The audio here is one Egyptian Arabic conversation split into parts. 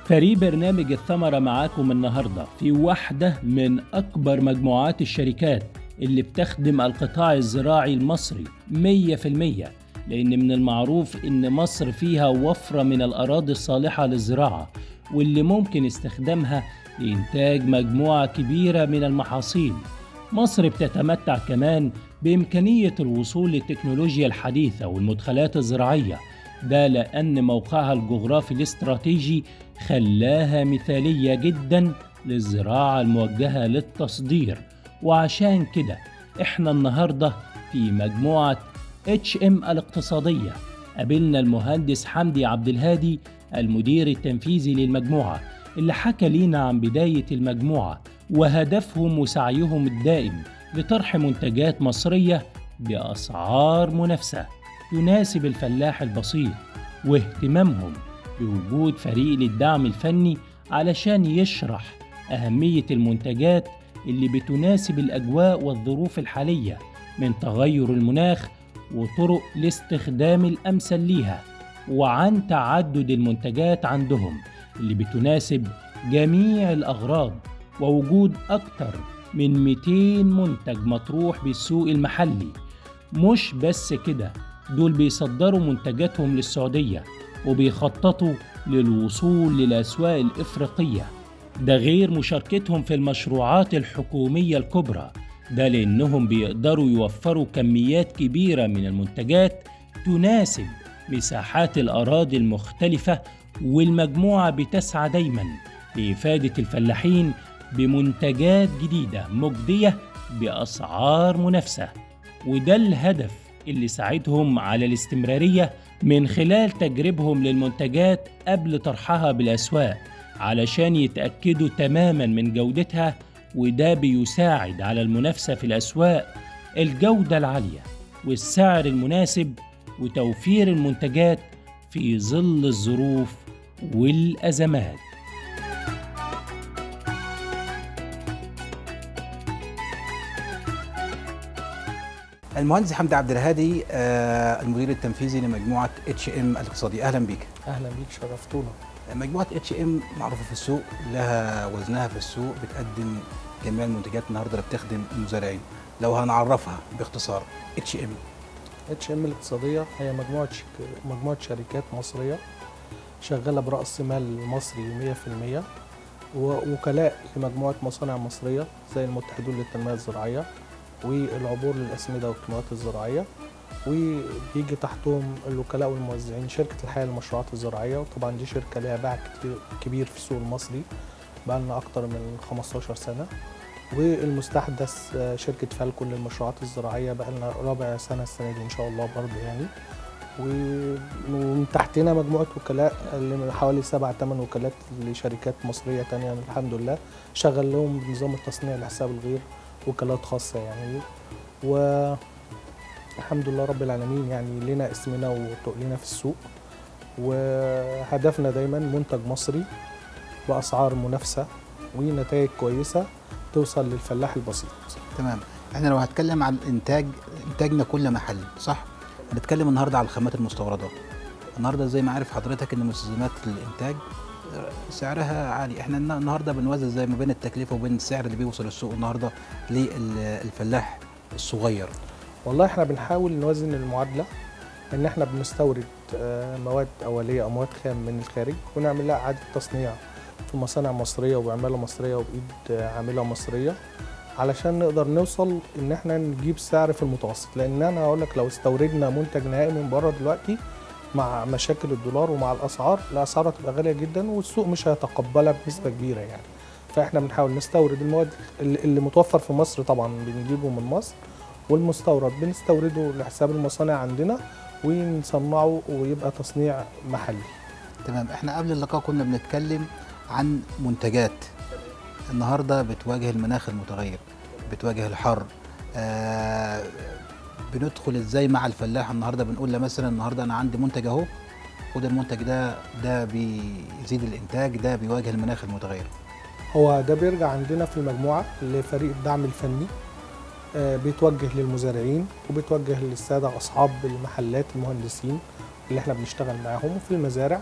فريق برنامج الثمرة معاكم النهاردة في واحدة من أكبر مجموعات الشركات اللي بتخدم القطاع الزراعي المصري 100% لأن من المعروف إن مصر فيها وفرة من الأراضي الصالحة للزراعة واللي ممكن استخدامها لإنتاج مجموعة كبيرة من المحاصيل مصر بتتمتع كمان بإمكانية الوصول للتكنولوجيا الحديثة والمدخلات الزراعية ده لأن موقعها الجغرافي الاستراتيجي خلاها مثالية جدا للزراعة الموجهة للتصدير وعشان كده احنا النهاردة في مجموعة اتش ام الاقتصادية قابلنا المهندس حمدي عبد الهادي المدير التنفيذي للمجموعة اللي حكى لينا عن بداية المجموعة وهدفهم وسعيهم الدائم لطرح منتجات مصرية بأسعار منافسة تناسب الفلاح البسيط واهتمامهم بوجود فريق للدعم الفني علشان يشرح أهمية المنتجات اللي بتناسب الأجواء والظروف الحالية من تغير المناخ وطرق الاستخدام الأمثل ليها وعن تعدد المنتجات عندهم اللي بتناسب جميع الأغراض ووجود أكتر من 200 منتج مطروح بالسوق المحلي مش بس كده دول بيصدروا منتجاتهم للسعودية وبيخططوا للوصول للأسواق الإفريقية ده غير مشاركتهم في المشروعات الحكومية الكبرى ده لأنهم بيقدروا يوفروا كميات كبيرة من المنتجات تناسب مساحات الأراضي المختلفة والمجموعة بتسعى دايما لإفادة الفلاحين بمنتجات جديدة مجدية بأسعار منافسة وده الهدف اللي ساعدهم على الاستمرارية من خلال تجربهم للمنتجات قبل طرحها بالأسواق علشان يتأكدوا تماما من جودتها وده بيساعد على المنافسة في الأسواق الجودة العالية والسعر المناسب وتوفير المنتجات في ظل الظروف والأزمات المهندس حمدي عبد الهادي آه، المدير التنفيذي لمجموعه اتش ام الاقتصادي اهلا بيك اهلا بيك شرفتونا مجموعه اتش ام معروفه في السوق لها وزنها في السوق بتقدم جميع المنتجات النهارده اللي بتخدم المزارعين لو هنعرفها باختصار اتش ام اتش ام الاقتصاديه هي مجموعه شك... مجموعه شركات مصريه شغاله براس مال مصري 100% ووكلاء لمجموعه مصانع مصريه زي المتحدون للتنميه الزراعيه والعبور للاسمده والكيماويات الزراعيه وبيجي تحتهم الوكلاء والموزعين شركه الحياه للمشروعات الزراعيه وطبعا دي شركه لها باع كتير كبير في السوق المصري بقى لنا اكتر من 15 سنه والمستحدث شركه فالكون للمشروعات الزراعيه بقى لنا رابع سنه السنه دي ان شاء الله برضه يعني ومن تحتنا مجموعه وكلاء اللي حوالي سبع ثمان وكالات لشركات مصريه تانية الحمد لله شغل لهم بنظام التصنيع لحساب الغير وكالات خاصة يعني والحمد لله رب العالمين يعني لنا اسمنا وتقلنا في السوق وهدفنا دايما منتج مصري بأسعار منافسة ونتائج كويسة توصل للفلاح البسيط تمام احنا لو هتكلم عن انتاج انتاجنا كل محلي صح هنتكلم النهارده على الخامات المستورده النهارده زي ما عارف حضرتك ان مستلزمات الانتاج سعرها عالي احنا النهارده بنوزن زي ما بين التكلفه وبين السعر اللي بيوصل السوق النهارده للفلاح الصغير والله احنا بنحاول نوازن المعادله ان احنا بنستورد مواد اوليه او مواد خام من الخارج ونعمل لها اعاده تصنيع في مصانع مصريه وبعماله مصريه وبايد عامله مصريه علشان نقدر نوصل ان احنا نجيب سعر في المتوسط لان انا هقول لك لو استوردنا منتج نهائي من بره دلوقتي مع مشاكل الدولار ومع الاسعار الاسعار هتبقى غاليه جدا والسوق مش هيتقبلها بنسبه كبيره يعني فاحنا بنحاول نستورد المواد اللي متوفر في مصر طبعا بنجيبه من مصر والمستورد بنستورده لحساب المصانع عندنا ونصنعه ويبقى تصنيع محلي تمام احنا قبل اللقاء كنا بنتكلم عن منتجات النهارده بتواجه المناخ المتغير بتواجه الحر آه بندخل ازاي مع الفلاح النهارده بنقول له مثلا النهارده انا عندي منتج اهو خد المنتج ده ده بيزيد الانتاج ده بيواجه المناخ المتغير هو ده بيرجع عندنا في المجموعه لفريق الدعم الفني آه بيتوجه للمزارعين وبيتوجه للساده اصحاب المحلات المهندسين اللي احنا بنشتغل معاهم وفي المزارع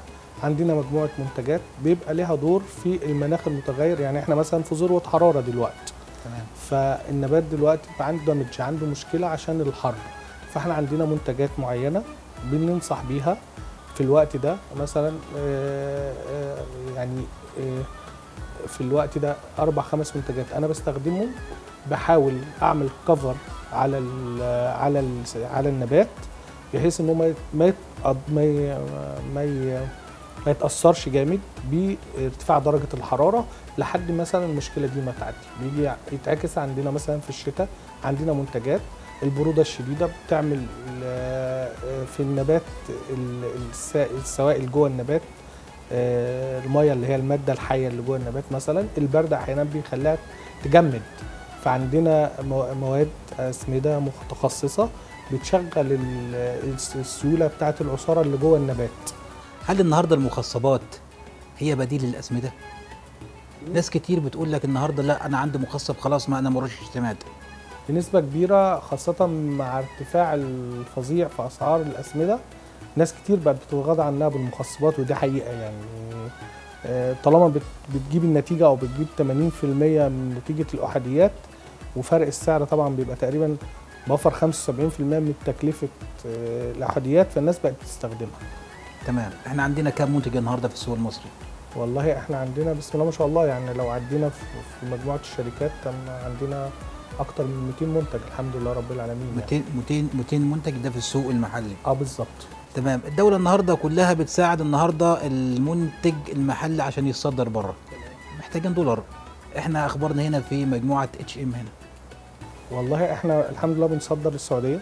عندنا مجموعه منتجات بيبقى ليها دور في المناخ المتغير يعني احنا مثلا في ذروه حراره دلوقتي تمام فالنبات دلوقتي بقى عنده دامج عنده مشكله عشان الحر فاحنا عندنا منتجات معينه بننصح بيها في الوقت ده مثلا آه، آه، يعني آه، في الوقت ده اربع خمس منتجات انا بستخدمهم بحاول اعمل كفر على ال على ال على النبات بحيث انه ما يت- ما يت- ما ي- ما ي- ما يتاثرش جامد بارتفاع درجه الحراره لحد مثلا المشكله دي ما تعدي بيجي يتعكس عندنا مثلا في الشتاء عندنا منتجات البروده الشديده بتعمل آه، في النبات ال- السا- السوائل جوه النبات آه، الميه اللي هي الماده الحيه اللي جوه النبات مثلا البرد احيانا بيخليها تجمد فعندنا مو- مواد اسمده متخصصه بتشغل ال- السيوله بتاعه العصاره اللي جوه النبات هل النهارده المخصبات هي بديل للاسمده؟ ناس كتير بتقول لك النهارده لا انا عندي مخصب خلاص ما انا مرش اعتماد بنسبة كبيرة خاصة مع ارتفاع الفظيع في أسعار الأسمدة ناس كتير بقت بتتغاضى عنها بالمخصبات ودي حقيقة يعني آه، طالما بت- بتجيب النتيجة أو بتجيب 80% من نتيجة الأحاديات وفرق السعر طبعا بيبقى تقريبا بفر 75% من تكلفة آه، الأحاديات فالناس بقت تستخدمها تمام احنا عندنا كام منتج النهارده في السوق المصري؟ والله احنا عندنا بسم الله ما شاء الله يعني لو عدينا في في مجموعة الشركات تم عندنا أكتر من 200 منتج الحمد لله رب العالمين يعني. 200 200 200 منتج ده في السوق المحلي اه بالظبط تمام الدوله النهارده كلها بتساعد النهارده المنتج المحلي عشان يتصدر بره محتاجين دولار احنا اخبارنا هنا في مجموعه اتش ام هنا والله احنا الحمد لله بنصدر السعوديه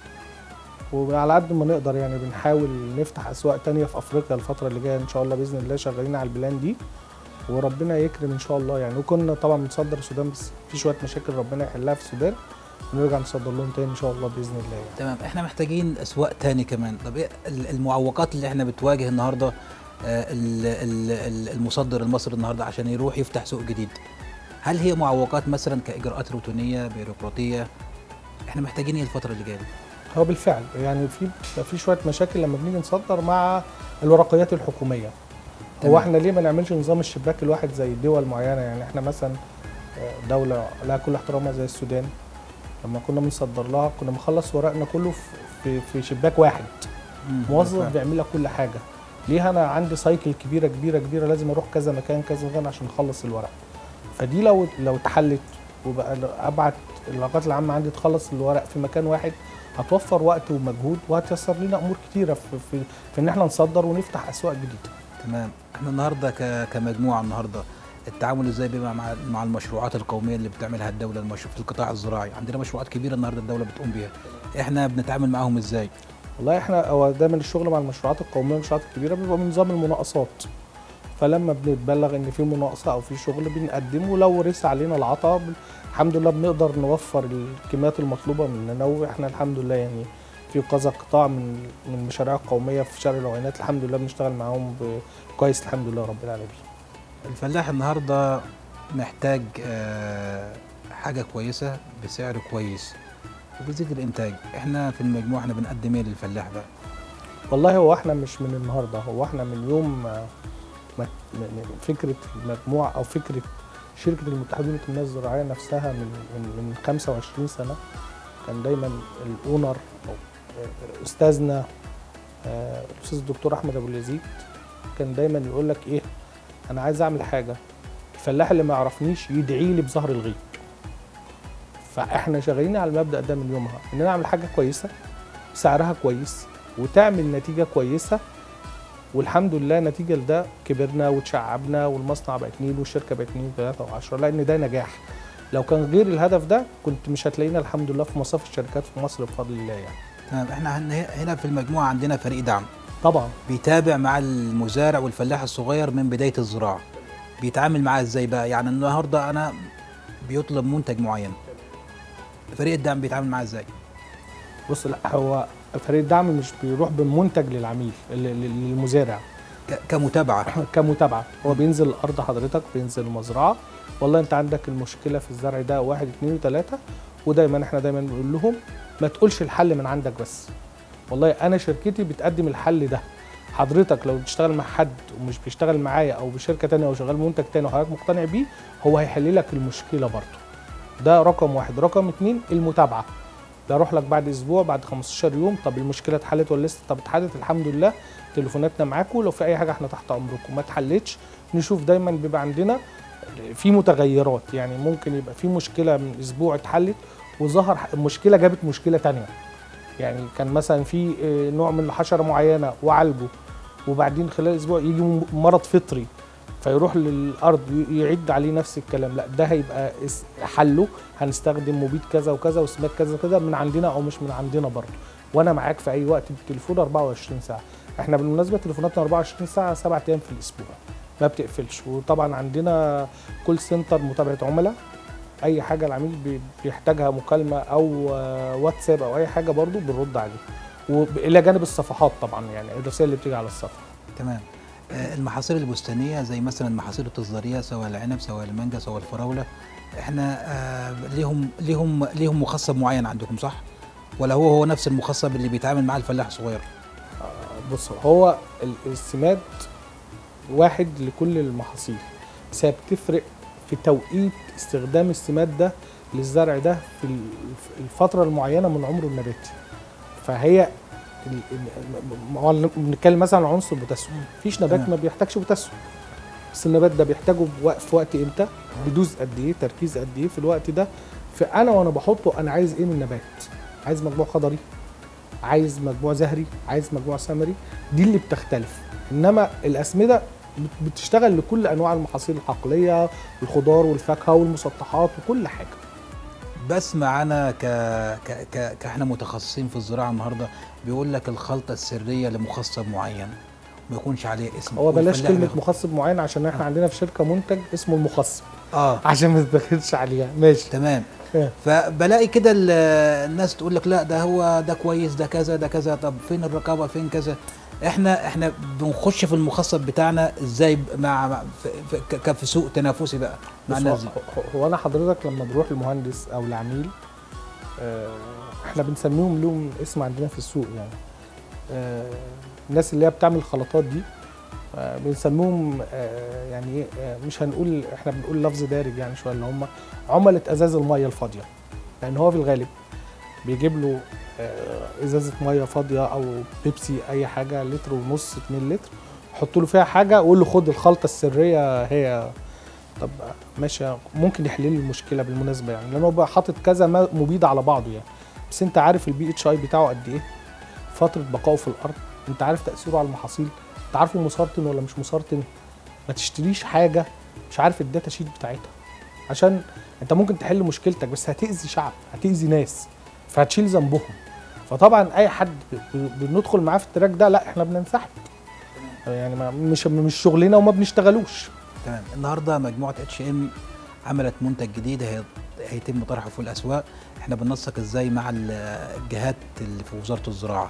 وعلى قد ما نقدر يعني بنحاول نفتح اسواق تانية في افريقيا الفتره اللي جايه ان شاء الله باذن الله شغالين على البلان دي وربنا يكرم ان شاء الله يعني وكنا طبعا بنصدر السودان بس في شويه مشاكل ربنا يحلها في السودان ونرجع نصدر لهم تاني ان شاء الله باذن الله يعني. تمام احنا محتاجين اسواق تاني كمان طب ايه ال- المعوقات اللي احنا بتواجه النهارده آه، ال- ال- ال- المصدر المصري النهارده عشان يروح يفتح سوق جديد هل هي معوقات مثلا كاجراءات روتينيه بيروقراطيه احنا محتاجين ايه الفتره اللي جايه دي؟ هو بالفعل يعني في في شويه مشاكل لما بنيجي نصدر مع الورقيات الحكوميه تمام. هو احنا ليه ما نعملش نظام الشباك الواحد زي دول معينه يعني احنا مثلا آه، دوله لها كل احترامها زي السودان لما كنا بنصدر لها كنا بنخلص ورقنا كله في في, في شباك واحد مم، موظف بالفعل. بيعمل لك كل حاجه ليه انا عندي سايكل كبيره كبيره كبيره لازم اروح كذا مكان كذا مكان عشان اخلص الورق فدي لو لو اتحلت وبقى ابعت العلاقات العامه عندي تخلص الورق في مكان واحد هتوفر وقت ومجهود وهتيسر لنا امور كتيره في, في, في ان احنا نصدر ونفتح اسواق جديده تمام احنا النهارده ك- كمجموعه النهارده التعامل ازاي بيبقى مع مع المشروعات القوميه اللي بتعملها الدوله المش... في القطاع الزراعي عندنا مشروعات كبيره النهارده الدوله بتقوم بيها احنا بنتعامل معاهم ازاي والله احنا هو دايما الشغل مع المشروعات القوميه والمشروعات الكبيره بيبقى بنظام المناقصات فلما بنتبلغ ان في مناقصه او في شغل بنقدمه لو رسى علينا العطاء ب- الحمد لله بنقدر نوفر الكميات المطلوبه مننا واحنا الحمد لله يعني في كذا قطاع من من المشاريع القوميه في شارع العينات الحمد لله بنشتغل معاهم ب- كويس الحمد لله رب العالمين الفلاح النهارده محتاج آه، حاجه كويسه بسعر كويس وبيزيد الانتاج احنا في المجموعه احنا بنقدم ايه للفلاح بقى والله هو احنا مش من النهارده هو احنا من يوم ما ما- من فكره المجموعه او فكره شركه المتحدين للتنميه الزراعيه نفسها من من من 25 سنه كان دايما الاونر او استاذنا آه، الاستاذ الدكتور احمد ابو اليزيد كان دايما يقول لك ايه انا عايز اعمل حاجه الفلاح اللي ما يعرفنيش يدعي لي بظهر الغيب فاحنا شغالين على المبدا ده من يومها ان انا اعمل حاجه كويسه سعرها كويس وتعمل نتيجه كويسه والحمد لله نتيجه لده كبرنا وتشعبنا والمصنع بقى اتنين والشركه بقت اتنين وثلاثه وعشره لان ده نجاح لو كان غير الهدف ده كنت مش هتلاقينا الحمد لله في مصاف الشركات في مصر بفضل الله يعني تمام احنا هن- هنا في المجموعه عندنا فريق دعم طبعا بيتابع مع المزارع والفلاح الصغير من بدايه الزراعه بيتعامل معاه ازاي بقى يعني النهارده انا بيطلب منتج معين فريق الدعم بيتعامل معاه ازاي بص لا هو فريق الدعم مش بيروح بمنتج للعميل لل- لل- للمزارع ك- كمتابعه كمتابعه هو بينزل الارض حضرتك بينزل المزرعه والله انت عندك المشكله في الزرع ده واحد اتنين وتلاته ودايما احنا دايما بنقول لهم ما تقولش الحل من عندك بس والله انا شركتي بتقدم الحل ده حضرتك لو بتشتغل مع حد ومش بيشتغل معايا او بشركه تانية او شغال منتج تاني وحضرتك مقتنع بيه هو هيحل لك المشكله برضه ده رقم واحد رقم اتنين المتابعه ده اروح لك بعد اسبوع بعد 15 يوم طب المشكله اتحلت ولا لسه طب اتحلت الحمد لله تليفوناتنا معاكم لو في اي حاجه احنا تحت امركم ما اتحلتش نشوف دايما بيبقى عندنا في متغيرات يعني ممكن يبقى في مشكله من اسبوع اتحلت وظهر ح- مشكله جابت مشكله تانية يعني كان مثلا في آه، نوع من حشره معينه وعالجه وبعدين خلال اسبوع يجي م- مرض فطري فيروح للارض ي- يعيد عليه نفس الكلام لا ده هيبقى اس- حله هنستخدم مبيد كذا وكذا وسمات كذا كذا من عندنا او مش من عندنا برضه وانا معاك في اي وقت بالتليفون 24 ساعه احنا بالمناسبه تليفوناتنا 24 ساعه سبعة ايام في الاسبوع ما بتقفلش وطبعا عندنا كول سنتر متابعه عملاء اي حاجه العميل بي- بيحتاجها مكالمه او آه، واتساب او اي حاجه برضه بنرد عليه والى جانب الصفحات طبعا يعني الرسائل اللي بتيجي على الصفحه تمام آه، المحاصيل البستانيه زي مثلا المحاصيل التصديريه سواء العنب سواء المانجا سواء الفراوله احنا آه، ليهم ليهم ليهم مخصب معين عندكم صح؟ ولا هو هو نفس المخصب اللي بيتعامل معاه الفلاح الصغير؟ بص هو ال- السماد واحد لكل المحاصيل بس هي بتفرق في توقيت استخدام السماد ده للزرع ده في ال- في الفترة المعينة من عمره النباتي فهي ال- ال- هو بنتكلم مثلا عن عنصر البوتاسيوم مفيش نبات تمام. ما بيحتاجش بوتاسيوم بس النبات ده بيحتاجه بوق- في وقت امتى بدوز قد ايه تركيز قد ايه في الوقت ده فانا وانا بحطه انا عايز ايه من النبات عايز مجموع خضري عايز مجموع زهري عايز مجموع ثمري دي اللي بتختلف انما الاسمده بت- بتشتغل لكل انواع المحاصيل الحقليه الخضار والفاكهه والمسطحات وكل حاجه بسمع انا ك... ك... ك... كاحنا متخصصين في الزراعه النهارده بيقول لك الخلطه السريه لمخصب معين ما يكونش عليه اسم هو بلاش والفلاح كلمه بياخد- مخصب معين عشان احنا عندنا في شركه منتج اسمه المخصب اه عشان ما تدخلش عليها ماشي تمام إيه. فبلاقي كده ال- الناس تقول لك لا ده هو ده كويس ده كذا ده كذا طب فين الرقابه فين كذا احنا احنا بنخش في المخصب بتاعنا ازاي ب- مع مع- في, في, ك- في سوق تنافسي بقى مع بص الناس دي هو, هو انا حضرتك لما بروح المهندس او العميل آه، احنا بنسميهم لهم اسم عندنا في السوق يعني آه، الناس اللي هي بتعمل الخلطات دي آه، بنسميهم آه، يعني ايه آه، مش هنقول احنا بنقول لفظ دارج يعني شويه اللي هم عملاء ازاز الميه الفاضيه لان هو في الغالب بيجيب له آه، ازازه ميه فاضيه او بيبسي اي حاجه لتر ونص 2 لتر حط له فيها حاجه وقول له خد الخلطه السريه هي طب ماشي ممكن يحل لي المشكله بالمناسبه يعني لان هو بقى حاطط كذا ما- مبيد على بعضه يعني بس انت عارف البي اتش اي بتاعه قد ايه فتره بقائه في الارض انت عارف تاثيره على المحاصيل انت عارفه مسرطن ولا مش مسرطن ما تشتريش حاجه مش عارف الداتا شيت بتاعتها عشان انت ممكن تحل مشكلتك بس هتاذي شعب هتاذي ناس فهتشيل ذنبهم فطبعا اي حد ب- ب- بندخل معاه في التراك ده لا احنا بننسحب يعني ما مش مش شغلنا وما بنشتغلوش تمام النهارده مجموعه اتش ام عملت منتج جديد هي- هيتم طرحه في الاسواق احنا بننسق ازاي مع ال- الجهات اللي في وزاره الزراعه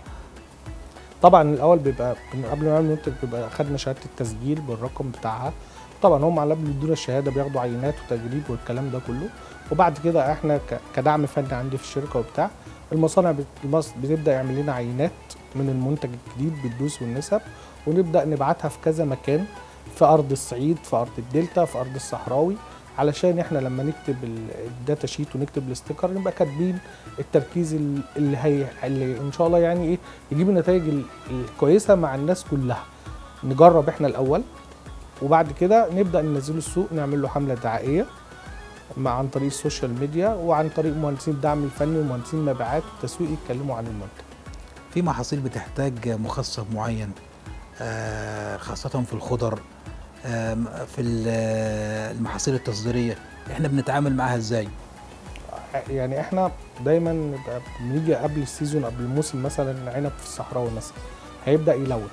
طبعا الاول بيبقى من قبل ما نعمل منتج بيبقى خدنا شهاده التسجيل بالرقم بتاعها طبعا هم على قبل يدونا الشهاده بياخدوا عينات وتجريب والكلام ده كله وبعد كده احنا ك- كدعم فني عندي في الشركه وبتاع المصانع بت- المص- بتبدا يعمل لنا عينات من المنتج الجديد بالدوس والنسب ونبدا نبعتها في كذا مكان في ارض الصعيد في ارض الدلتا في ارض الصحراوي علشان احنا لما نكتب ال- الداتا شيت ونكتب الاستيكر نبقى كاتبين التركيز ال- اللي هي اللي ان شاء الله يعني ايه يجيب النتائج ال- الكويسه مع الناس كلها نجرب احنا الاول وبعد كده نبدا ننزله السوق نعمل له حمله دعائيه مع عن طريق السوشيال ميديا وعن طريق مهندسين الدعم الفني ومهندسين المبيعات والتسويق يتكلموا عن المنتج في محاصيل بتحتاج مخصب معين آه، خاصة في الخضر آم، في ال- المحاصيل التصديرية احنا بنتعامل معاها ازاي؟ يعني احنا دايما نبقى بنيجي قبل السيزون قبل الموسم مثلا عنب في الصحراوي مثلا هيبدا يلون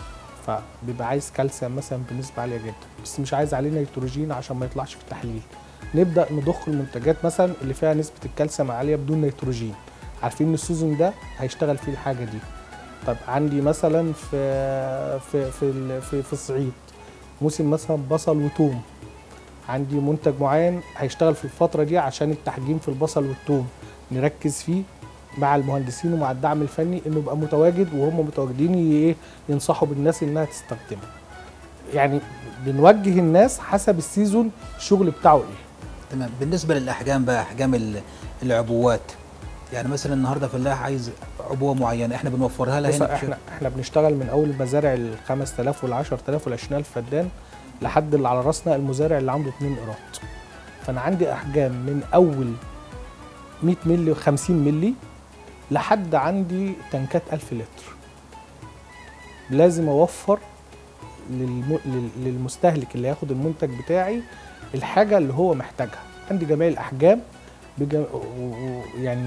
فبيبقى عايز كالسيوم مثلا بنسبه عاليه جدا بس مش عايز عليه نيتروجين عشان ما يطلعش في التحليل نبدا نضخ المنتجات مثلا اللي فيها نسبه الكالسيوم عاليه بدون نيتروجين عارفين ان السيزون ده هيشتغل فيه الحاجه دي طب عندي مثلا في في في ال- في, في الصعيد موسم مثلا بصل وتوم عندي منتج معين هيشتغل في الفترة دي عشان التحجيم في البصل والثوم نركز فيه مع المهندسين ومع الدعم الفني انه يبقى متواجد وهم متواجدين ي- ايه ينصحوا بالناس انها تستخدمه يعني بنوجه الناس حسب السيزون الشغل بتاعه ايه تمام بالنسبه للاحجام بقى احجام ال- العبوات يعني مثلا النهارده فلاح عايز عبوه معينه احنا بنوفرها له بص هنا في احنا احنا بنشتغل من اول المزارع ال 5000 وال 10000 وال 20000 فدان لحد اللي على راسنا المزارع اللي عنده 2 قيراط فانا عندي احجام من اول 100 مللي و50 مللي لحد عندي تنكات 1000 لتر لازم اوفر للم... لل- للمستهلك اللي هياخد المنتج بتاعي الحاجه اللي هو محتاجها عندي جميع الاحجام بجم... و- و- يعني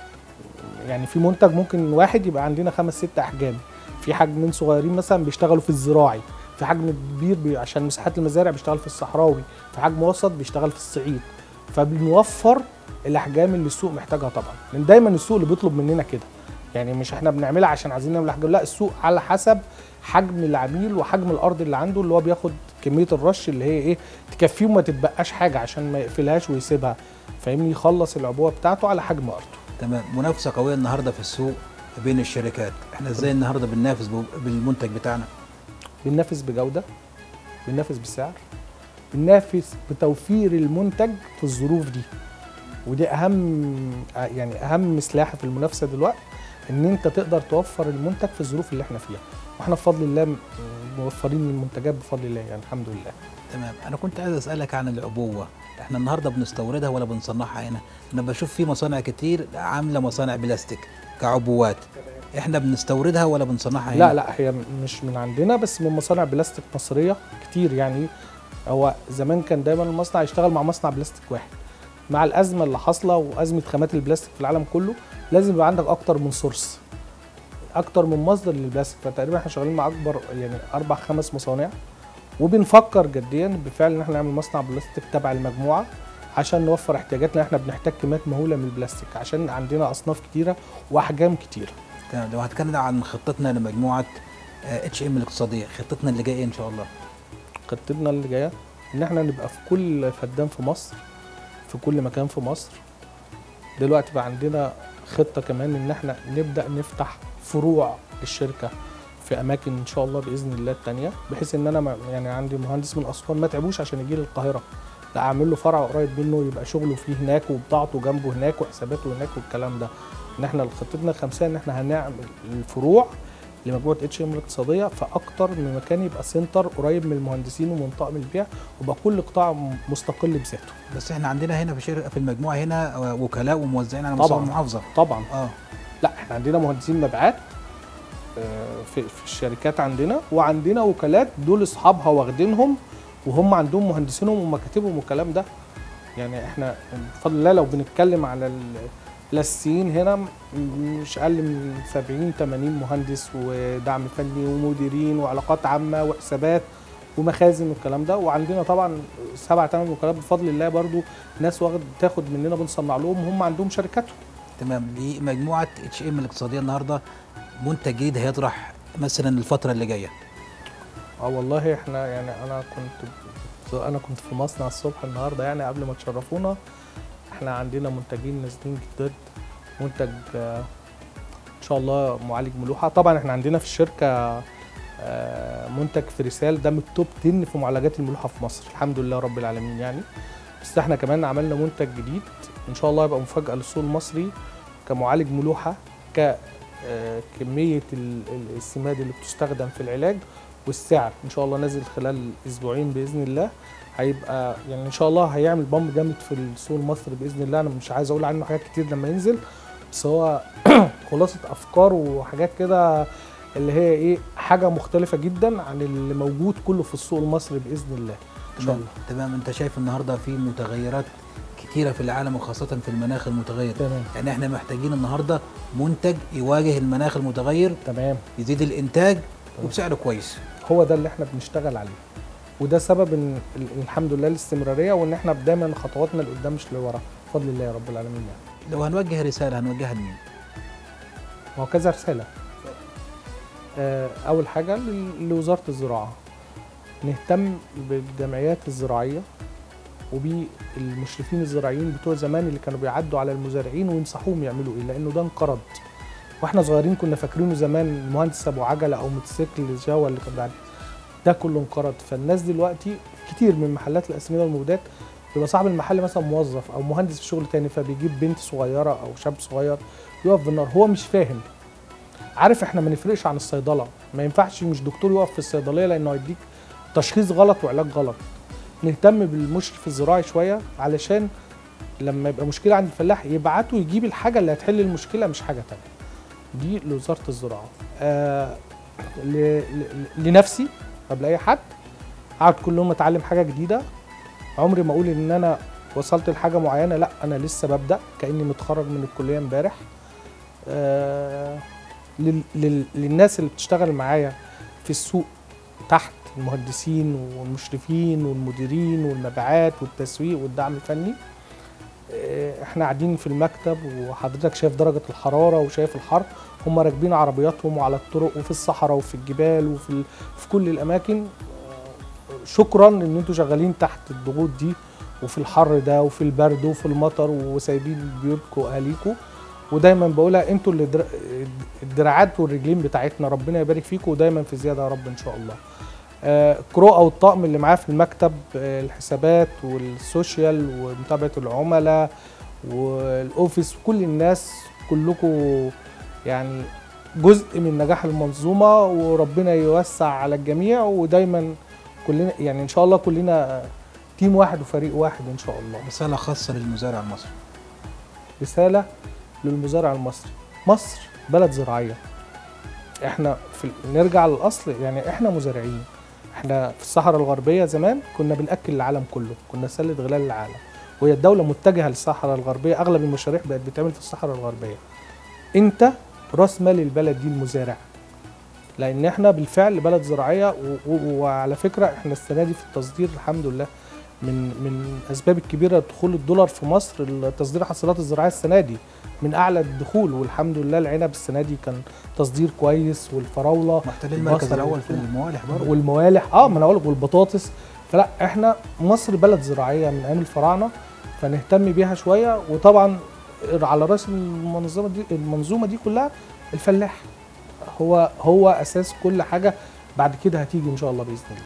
يعني في منتج ممكن واحد يبقى عندنا خمس ست احجام في حجمين صغيرين مثلا بيشتغلوا في الزراعي في حجم كبير بي عشان مساحات المزارع بيشتغل في الصحراوي في حجم وسط بيشتغل في الصعيد فبنوفر الاحجام اللي السوق محتاجها طبعا لان دايما السوق اللي بيطلب مننا كده يعني مش احنا بنعملها عشان عايزين نعمل احجام لا السوق على حسب حجم العميل وحجم الارض اللي عنده اللي هو بياخد كميه الرش اللي هي ايه تكفيه وما تتبقاش حاجه عشان ما يقفلهاش ويسيبها فاهمني يخلص العبوه بتاعته على حجم ارضه تمام منافسه قويه النهارده في السوق بين الشركات احنا ازاي النهارده بننافس ب- بالمنتج بتاعنا بننافس بجوده بننافس بسعر بننافس بتوفير المنتج في الظروف دي ودي اهم يعني اهم سلاح في المنافسه دلوقتي ان انت تقدر توفر المنتج في الظروف اللي احنا فيها واحنا بفضل الله م- موفرين المنتجات بفضل الله يعني الحمد لله تمام انا كنت عايز اسالك عن العبوه احنا النهارده بنستوردها ولا بنصنعها هنا انا بشوف في مصانع كتير عامله مصانع بلاستيك كعبوات احنا بنستوردها ولا بنصنعها هنا لا لا هي م- مش من عندنا بس من مصانع بلاستيك مصريه كتير يعني هو زمان كان دايما المصنع يشتغل مع مصنع بلاستيك واحد مع الازمه اللي حاصله وازمه خامات البلاستيك في العالم كله لازم يبقى عندك اكتر من سورس اكتر من مصدر للبلاستيك فتقريبا احنا شغالين مع اكبر يعني اربع خمس مصانع وبنفكر جديا بالفعل ان احنا نعمل مصنع بلاستيك تبع المجموعه عشان نوفر احتياجاتنا احنا بنحتاج كميات مهوله من البلاستيك عشان عندنا اصناف كتيره واحجام كتيره تمام لو هتكلم عن خطتنا لمجموعه اتش ام الاقتصاديه خطتنا اللي جايه إيه ان شاء الله خطتنا اللي جايه ان احنا نبقى في كل فدان في مصر في كل مكان في مصر دلوقتي بقى عندنا خطه كمان ان احنا نبدا نفتح فروع للشركه في اماكن ان شاء الله باذن الله التانية بحيث ان انا ما- يعني عندي مهندس من اسوان ما تعبوش عشان يجي لي القاهره لا اعمل له فرع قريب منه يبقى شغله فيه هناك وبضاعته جنبه هناك وحساباته هناك والكلام ده ان احنا خطتنا الخمسيه ان احنا هنعمل الفروع لمجموعه اتش ام الاقتصاديه في اكتر من مكان يبقى سنتر قريب من المهندسين ومن طاقم البيع ويبقى كل قطاع م- مستقل بذاته بس احنا عندنا هنا في شركه في المجموعه هنا آه، وكلاء وموزعين على طبعاً. مستوى المحافظه طبعا اه لا احنا عندنا مهندسين مبيعات آه، في في الشركات عندنا وعندنا وكالات دول اصحابها واخدينهم وهم عندهم مهندسينهم ومكاتبهم والكلام ده يعني احنا بفضل الله لو بنتكلم على ال- الاساسيين هنا م- مش اقل من 70 80 مهندس ودعم فني ومديرين وعلاقات عامه وحسابات ومخازن والكلام ده وعندنا طبعا سبع ثمان وكالات بفضل الله برضو ناس واخد تاخد مننا بنصنع لهم هم عندهم شركاتهم تمام لمجموعه اتش ام الاقتصاديه النهارده منتج جديد هيطرح مثلا الفتره اللي جايه اه والله احنا يعني انا كنت انا كنت في مصنع الصبح النهارده يعني قبل ما تشرفونا احنا عندنا منتجين نازلين جداد منتج آه، ان شاء الله معالج ملوحه طبعا احنا عندنا في الشركه آه، منتج فريسال ده من التوب 10 في معالجات الملوحه في مصر الحمد لله رب العالمين يعني بس احنا كمان عملنا منتج جديد ان شاء الله يبقى مفاجاه للسوق المصري كمعالج ملوحه ك آه، كميه ال- ال- السماد اللي بتستخدم في العلاج والسعر ان شاء الله نازل خلال اسبوعين باذن الله هيبقى يعني ان شاء الله هيعمل بامب جامد في السوق المصري باذن الله انا مش عايز اقول عنه حاجات كتير لما ينزل بس هو خلاصه افكار وحاجات كده اللي هي ايه حاجه مختلفه جدا عن اللي موجود كله في السوق المصري باذن الله ان شاء تمام الله تمام انت شايف النهارده في متغيرات كتيره في العالم وخاصه في المناخ المتغير تمام يعني احنا محتاجين النهارده منتج يواجه المناخ المتغير تمام يزيد الانتاج وبسعر كويس هو ده اللي احنا بنشتغل عليه وده سبب ان ال- الحمد لله الاستمراريه وان احنا دايما خطواتنا لقدام مش لورا بفضل الله يا رب العالمين يعني لو هنوجه رساله هنوجهها لمين هو كذا رسالة آه، أول حاجة لل- لوزارة الزراعة نهتم بالجمعيات الزراعية وبالمشرفين الزراعيين بتوع زمان اللي كانوا بيعدوا على المزارعين وينصحوهم يعملوا ايه لانه ده انقرض واحنا صغيرين كنا فاكرينه زمان المهندس ابو عجله او موتوسيكل جاوا اللي كان بيعدي ده كله انقرض فالناس دلوقتي كتير من محلات الاسمده والمبيدات بيبقى صاحب المحل مثلا موظف او مهندس في شغل تاني فبيجيب بنت صغيره او شاب صغير يقف بالنار هو مش فاهم عارف احنا ما نفرقش عن الصيدله ما ينفعش مش دكتور يقف في الصيدليه لانه هيديك تشخيص غلط وعلاج غلط نهتم بالمشرف الزراعي شويه علشان لما يبقى مشكله عند الفلاح يبعته يجيب الحاجه اللي هتحل المشكله مش حاجه تانية دي لوزاره الزراعه آه ل... ل... لنفسي قبل اي حد قعد كل يوم اتعلم حاجه جديده عمري ما اقول ان انا وصلت لحاجه معينه لا انا لسه ببدا كاني متخرج من الكليه امبارح آه لل... لل... للناس اللي بتشتغل معايا في السوق تحت المهندسين والمشرفين والمديرين والمبيعات والتسويق والدعم الفني آه، احنا قاعدين في المكتب وحضرتك شايف درجة الحرارة وشايف الحر هم راكبين عربياتهم وعلى الطرق وفي الصحراء وفي الجبال وفي ال... في كل الأماكن آه، شكرا ان انتوا شغالين تحت الضغوط دي وفي الحر ده وفي البرد وفي المطر وسايبين بيوتكم واهاليكم ودايما بقولها انتوا اللي در... الدراعات والرجلين بتاعتنا ربنا يبارك فيكم ودايما في زياده يا رب ان شاء الله آه، كرو او الطقم اللي معاه في المكتب آه، الحسابات والسوشيال ومتابعه العملاء والاوفيس وكل الناس كلكم يعني جزء من نجاح المنظومه وربنا يوسع على الجميع ودايما كلنا يعني ان شاء الله كلنا تيم واحد وفريق واحد ان شاء الله رساله خاصه للمزارع المصري رساله للمزارع المصري مصر بلد زراعيه احنا في نرجع للاصل يعني احنا مزارعين احنا في الصحراء الغربيه زمان كنا بناكل العالم كله كنا سله غلال العالم وهي الدوله متجهه للصحراء الغربيه اغلب المشاريع بقت بتتعمل في الصحراء الغربيه انت راس مال البلد دي المزارع لان احنا بالفعل بلد زراعيه و- و- وعلى فكره احنا السنه دي في التصدير الحمد لله من من اسباب الكبيره دخول الدولار في مصر تصدير الحاصلات الزراعيه السنه دي من اعلى الدخول والحمد لله العنب السنه دي كان تصدير كويس والفراوله محتلين المركز البصل الاول في الموالح برضه والموالح اه ما انا اقول لك والبطاطس فلا احنا مصر بلد زراعيه من ايام الفراعنه فنهتم بيها شويه وطبعا على راس المنظمه دي المنظومه دي كلها الفلاح هو هو اساس كل حاجه بعد كده هتيجي ان شاء الله باذن الله